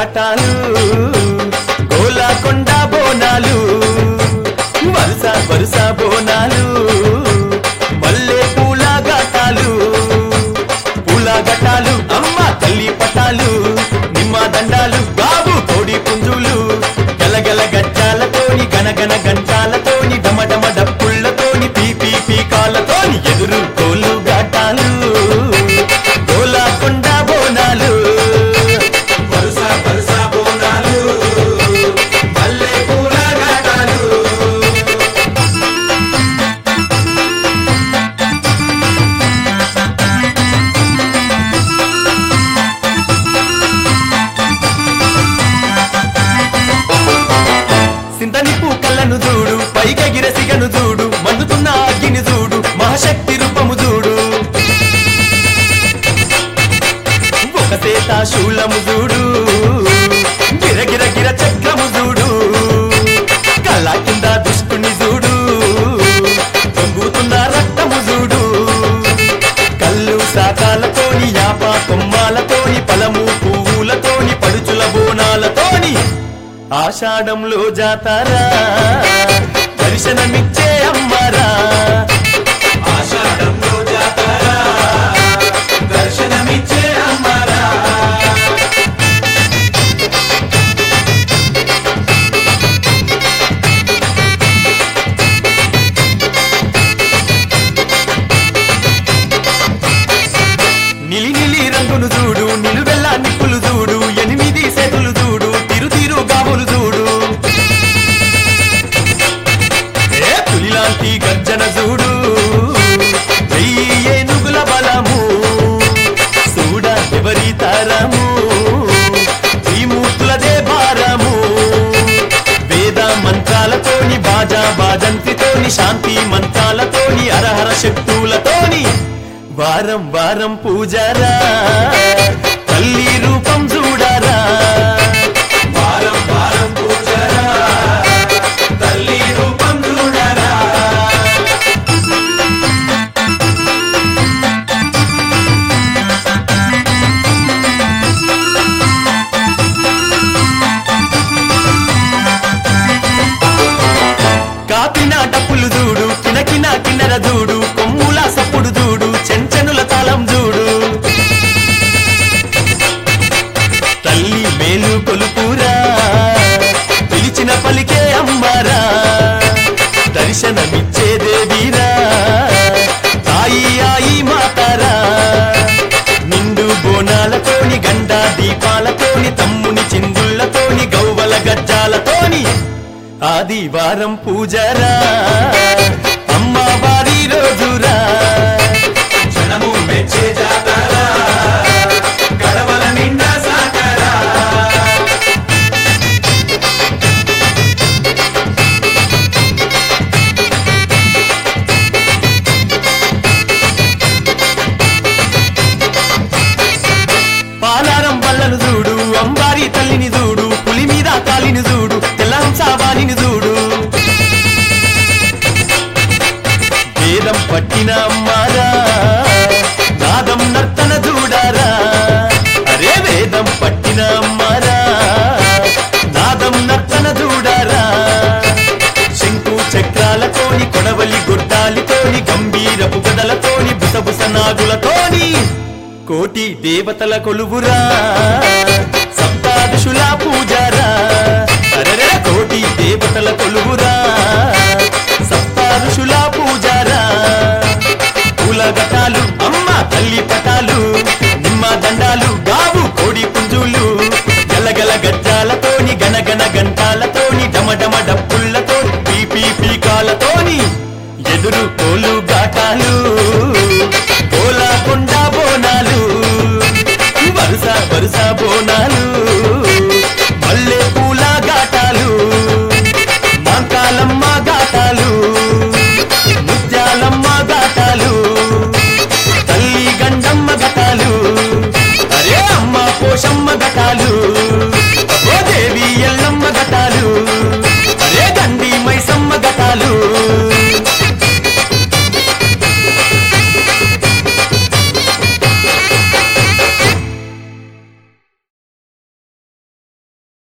ఘాటాలు గోలాకొండ బోనాలు వరుస వరుస బోనాలు మల్లె పూల ఘాటాలు పూల ఘటాలు అమ్మ తల్లి పటాలు నిమ్మ దండాలు బాబు కోడి పుంజులు గలగల గజ్జాలతోని గనగన గంటాలతోని డమడమ డప్పుళ్ళతోని పీపీ పీకాలతోని ఎదురు కోలు ఘాటాలు గోలాకొండ బోనాలు వరుస వరుస బోనాలు మల్లె పూల ఘాటాలు సింతనిప్పు కళ్ళను చూడు పైకెగిర సిగను చూడు మండుతున్న అగ్గిని చూడు మహాశక్తి రూపము చూడు ఒక సేత శూలము చూడు గిరగిర గిర చక్రము చూడు కళ్ళ కింద దుష్టుని చూడు పొంగుతున్న రక్తము చూడు కళ్ళు శాఖాలతోని యాప కొమ్మాలతోని పలము పువ్వులతోని పడుచుల బోనాలతోని ఆషాఢంలో జాతారా దర్శనమిచ్చే అమ్మరా ఆషాఢంలో జాతర దర్శనమిచ్చే అమ్మరా నిలి నిలి రంగును చూడు నిలువెల్ల నిప్పులు చూడు ఎనిమిది సేతులు చూడు తిరు తిరు గాబులు చూడు ఏ పులిలాంటి గర్జన చూడు వెయ్యి ఏనుగుల బలము చూడ ఎవరి తరము ఈ మూర్తులదే భారము వేద మంత్రాలతోని బాజా బాజంతితోని శాంతి మంత్రాలతోని అరహర శక్తులతోని వారం వారం పూజారా తల్లి రూపం చూడరా వారం వారం పూజరా తల్లి రూపం చూడరా కాపిన డప్పులు చూడు కినకిన కిన్నెర చూడు కొమ్ముల సప్పుడు చూడు చెంచెనుల తాళం చూడు తల్లి మేలు కొలుపురా పిలిచిన పలికే అమ్మారా దర్శనమిచ్చే దేవీరా తాయి ఆయి మాతారా నిండు బోనాలతోని గండ దీపాలతోని తమ్ముని చిందుళ్ళతోని గౌవల గజ్జాలతోని ఆదివారం పూజరా అమ్మవారి రోజురా జనము మెచ్చే జాతర గడవల నిండా సాకరా పాలారం బల్లను చూడు అంబారి తల్లిని చూడు పులి మీద కాలిని చూడు తెల్లంసాబాలిని చూడు వేదం పట్టిన అమ్మారా నాదం నర్తన చూడారా అరే వేదం పట్టిన అమ్మారా నాదం నర్తన చూడారా శంకు చక్రాలతోని కొడవలి గుడ్డాలితోని గంభీరపు గదలతోని బుసబుస నాగులతోని కోటి దేవతల కొలువురా సప్తాదశుల పూజారా అరెరే కోటి దేవతల కొలువురా సప్తాదశుల పూజారా పూల గటాలు అమ్మ తల్లి పటాలు నిమ్మ దండాలు గాబు కోడి పుంజులు గలగల గజ్జాలతోని గనగన గంటాలతోని డమడమ డప్పుళ్ళతో పీపీ పీకాలతోని ఎదురు కోలు గాటాలు కోలా కొండ బోనాలు వరుస వరుస బోనాలు